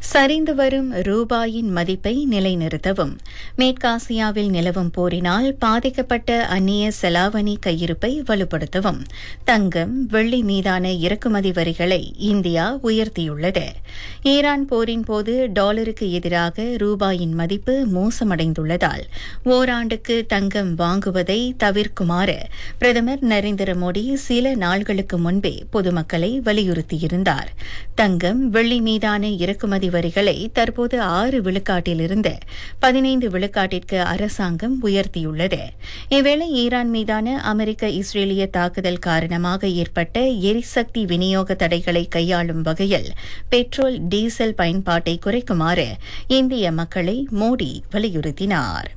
சரிந்து வரும் ரூபாயின் மதிப்பை நிலைநிறுத்தவும் மேற்காசியாவில் நிலவும் போரினால் பாதிக்கப்பட்ட அந்நிய செலாவணி கையிருப்பை வலுப்படுத்தவும் தங்கம் வெள்ளி மீதான இறக்குமதி வரிகளை இந்தியா உயர்த்தியுள்ளது ஈரான் போரின் போது டாலருக்கு எதிராக ரூபாயின் மதிப்பு மோசமடைந்துள்ளதால் ஓராண்டுக்கு தங்கம் வாங்குவதை தவிர்க்குமாறு பிரதமர் நரேந்திர மோடி சில நாள்களுக்கு முன்பே பொதுமக்களை வலியுறுத்தியிருந்தார் தங்கம் வெள்ளி மீதான இறக்குமதி வரிகளை தற்போது ஆறு விழுக்காட்டிலிருந்து பதினைந்து விழுக்காட்டிற்கு அரசாங்கம் உயர்த்தியுள்ளது இவ்வேளை ஈரான் மீதான அமெரிக்க இஸ்ரேலிய தாக்குதல் காரணமாக ஏற்பட்ட எரிசக்தி விநியோக தடைகளை கையாளும் வகையில் பெட்ரோல் டீசல் பயன்பாட்டை குறைக்குமாறு இந்திய மக்களை மோடி வலியுறுத்தினார்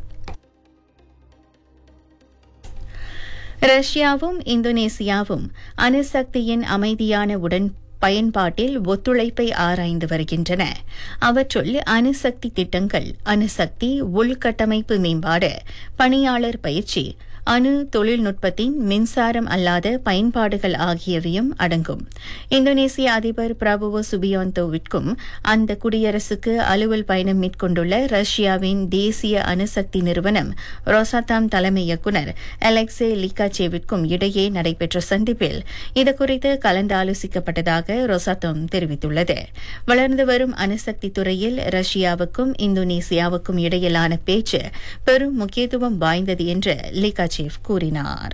ரஷ்யாவும் இந்தோனேசியாவும் அணுசக்தியின் அமைதியான உடன் பயன்பாட்டில் ஒத்துழைப்பை ஆராய்ந்து வருகின்றன அவற்றுள் அணுசக்தி திட்டங்கள் அணுசக்தி உள்கட்டமைப்பு மேம்பாடு பணியாளர் பயிற்சி அணு தொழில்நுட்பத்தின் மின்சாரம் அல்லாத பயன்பாடுகள் ஆகியவையும் அடங்கும் இந்தோனேசிய அதிபர் பிரபுவோ சுபியோந்தோவிற்கும் அந்த குடியரசுக்கு அலுவல் பயணம் மேற்கொண்டுள்ள ரஷ்யாவின் தேசிய அணுசக்தி நிறுவனம் ரொசாத்தாம் தலைமை இயக்குநர் அலெக்சே லிகாச்சேவிற்கும் இடையே நடைபெற்ற சந்திப்பில் இதுகுறித்து கலந்தாலோசிக்கப்பட்டதாக ரொசாத்தோம் தெரிவித்துள்ளது வளர்ந்து வரும் அணுசக்தி துறையில் ரஷ்யாவுக்கும் இந்தோனேசியாவுக்கும் இடையிலான பேச்சு பெரும் முக்கியத்துவம் வாய்ந்தது என்று லிகாச்சேவ் கூறினார்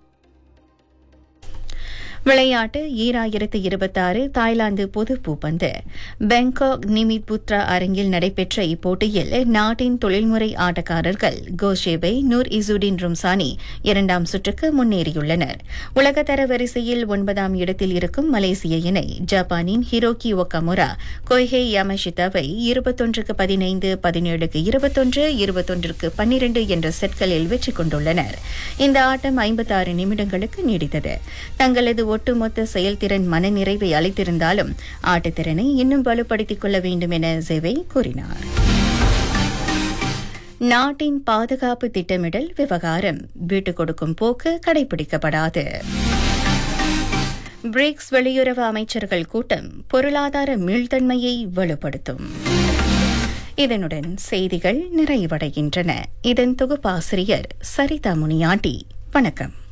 விளையாட்டு ஈராயிரத்து இருபத்தாறு தாய்லாந்து பொது பூப்பந்து பாங்காக் நிமித் புத்ரா அரங்கில் நடைபெற்ற இப்போட்டியில் நாட்டின் தொழில்முறை ஆட்டக்காரர்கள் கோஷேபை நூர் இசுடின் ரும்சானி இரண்டாம் சுற்றுக்கு முன்னேறியுள்ளனர் உலகத்தர வரிசையில் ஒன்பதாம் இடத்தில் இருக்கும் மலேசிய இணை ஜப்பானின் ஹிரோகி ஒக்கமுரா கொய்ஹே யாமஷிதாவை இருபத்தொன்றுக்கு பதினைந்து பதினேழுக்கு இருபத்தொன்று இருபத்தொன்றுக்கு பன்னிரண்டு என்ற செட்களில் வெற்றி கொண்டுள்ளனர் இந்த ஆட்டம் ஐம்பத்தாறு நிமிடங்களுக்கு நீடித்தது தங்களது ஒட்டுமொத்த செயல்திறன் மனநிறைவை அளித்திருந்தாலும் ஆட்டத்திறனை இன்னும் வலுப்படுத்திக் கொள்ள வேண்டும் என ஜெவை கூறினார் நாட்டின் பாதுகாப்பு திட்டமிடல் விவகாரம் வீட்டுக் கொடுக்கும் போக்கு கடைபிடிக்கப்படாது பிரிக்ஸ் வெளியுறவு அமைச்சர்கள் கூட்டம் பொருளாதார மீள்தன்மையை வலுப்படுத்தும் இதனுடன் செய்திகள் நிறைவடைகின்றன இதன் தொகுப்பாசிரியர் சரிதா முனியாண்டி வணக்கம்